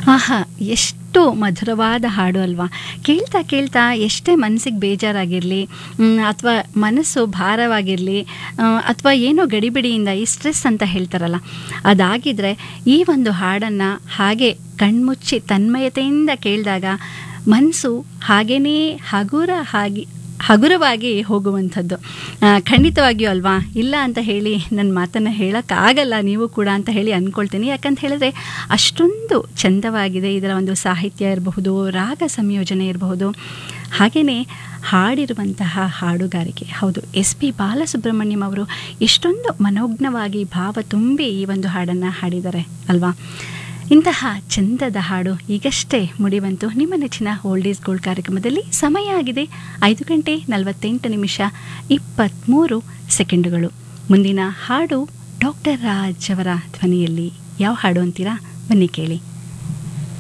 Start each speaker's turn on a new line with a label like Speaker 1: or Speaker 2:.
Speaker 1: ಆಹಾ ಎಷ್ಟು ಮಧುರವಾದ ಹಾಡು ಅಲ್ವಾ ಕೇಳ್ತಾ ಕೇಳ್ತಾ ಎಷ್ಟೇ ಮನಸ್ಸಿಗೆ ಬೇಜಾರಾಗಿರಲಿ ಅಥವಾ ಮನಸ್ಸು ಭಾರವಾಗಿರಲಿ ಅಥವಾ ಏನೋ ಗಡಿಬಿಡಿಯಿಂದ ಈ ಸ್ಟ್ರೆಸ್ ಅಂತ ಹೇಳ್ತಾರಲ್ಲ ಅದಾಗಿದ್ರೆ ಈ ಒಂದು ಹಾಡನ್ನು ಹಾಗೆ ಕಣ್ಮುಚ್ಚಿ ತನ್ಮಯತೆಯಿಂದ ಕೇಳಿದಾಗ ಮನಸ್ಸು ಹಾಗೇ ಹಗುರ ಹಾಗೆ ಹಗುರವಾಗಿ ಹೋಗುವಂಥದ್ದು ಆ, ಖಂಡಿತವಾಗಿಯೂ ಅಲ್ವಾ ಇಲ್ಲ ಅಂತ ಹೇಳಿ ನನ್ನ ಮಾತನ್ನು ಹೇಳೋಕ್ಕಾಗಲ್ಲ ನೀವು ಕೂಡ ಅಂತ ಹೇಳಿ ಅಂದ್ಕೊಳ್ತೀನಿ ಯಾಕಂತ ಹೇಳಿದ್ರೆ ಅಷ್ಟೊಂದು ಚಂದವಾಗಿದೆ ಇದರ ಒಂದು ಸಾಹಿತ್ಯ ಇರಬಹುದು ರಾಗ ಸಂಯೋಜನೆ ಇರಬಹುದು ಹಾಗೆಯೇ ಹಾಡಿರುವಂತಹ ಹಾಡುಗಾರಿಕೆ ಹೌದು ಎಸ್ ಪಿ ಬಾಲಸುಬ್ರಹ್ಮಣ್ಯಂ ಅವರು ಎಷ್ಟೊಂದು ಮನೋಜ್ಞವಾಗಿ ಭಾವ ತುಂಬಿ ಈ ಒಂದು ಹಾಡನ್ನು ಹಾಡಿದ್ದಾರೆ ಅಲ್ವಾ ಇಂತಹ ಚಂದದ ಹಾಡು ಈಗಷ್ಟೇ ಮುಡಿಬಂತು ನಿಮ್ಮ ನೆಚ್ಚಿನ ಓಲ್ಡ್ ಈಸ್ ಗೋಲ್ಡ್ ಕಾರ್ಯಕ್ರಮದಲ್ಲಿ ಸಮಯ ಆಗಿದೆ ಐದು ಗಂಟೆ ನಲವತ್ತೆಂಟು ನಿಮಿಷ ಇಪ್ಪತ್ತ್ಮೂರು ಸೆಕೆಂಡುಗಳು ಮುಂದಿನ ಹಾಡು ಡಾಕ್ಟರ್ ರಾಜ್ ಅವರ ಧ್ವನಿಯಲ್ಲಿ ಯಾವ ಹಾಡು ಅಂತೀರಾ ಬನ್ನಿ ಕೇಳಿ